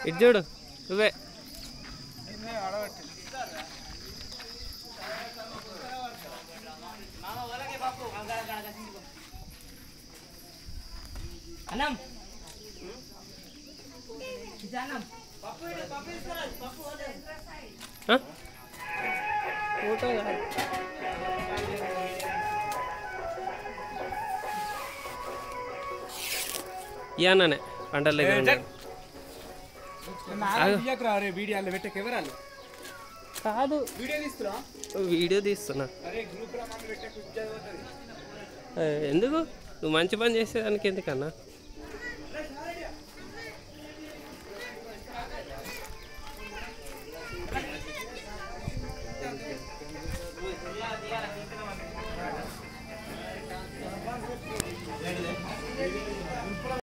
ఇటు చూడు నువ్వే అన్నం ఆ? ఫోటో కాదు. ఈ అన్ననే పంటల దగ్గర ఉన్నాడు. ఆగు. అరే వీడియోలో పెట్టే కెమెరాలు కాదు వీడియో తీస్తున్నా వీడియో తీస్తున్నా అరే గ్రూప్ లో మంది పెట్టే చదువుతుంది ఏ, ఎందుకు నువ్వు మంచి పని చేసేదానికి ఎందుకన్నా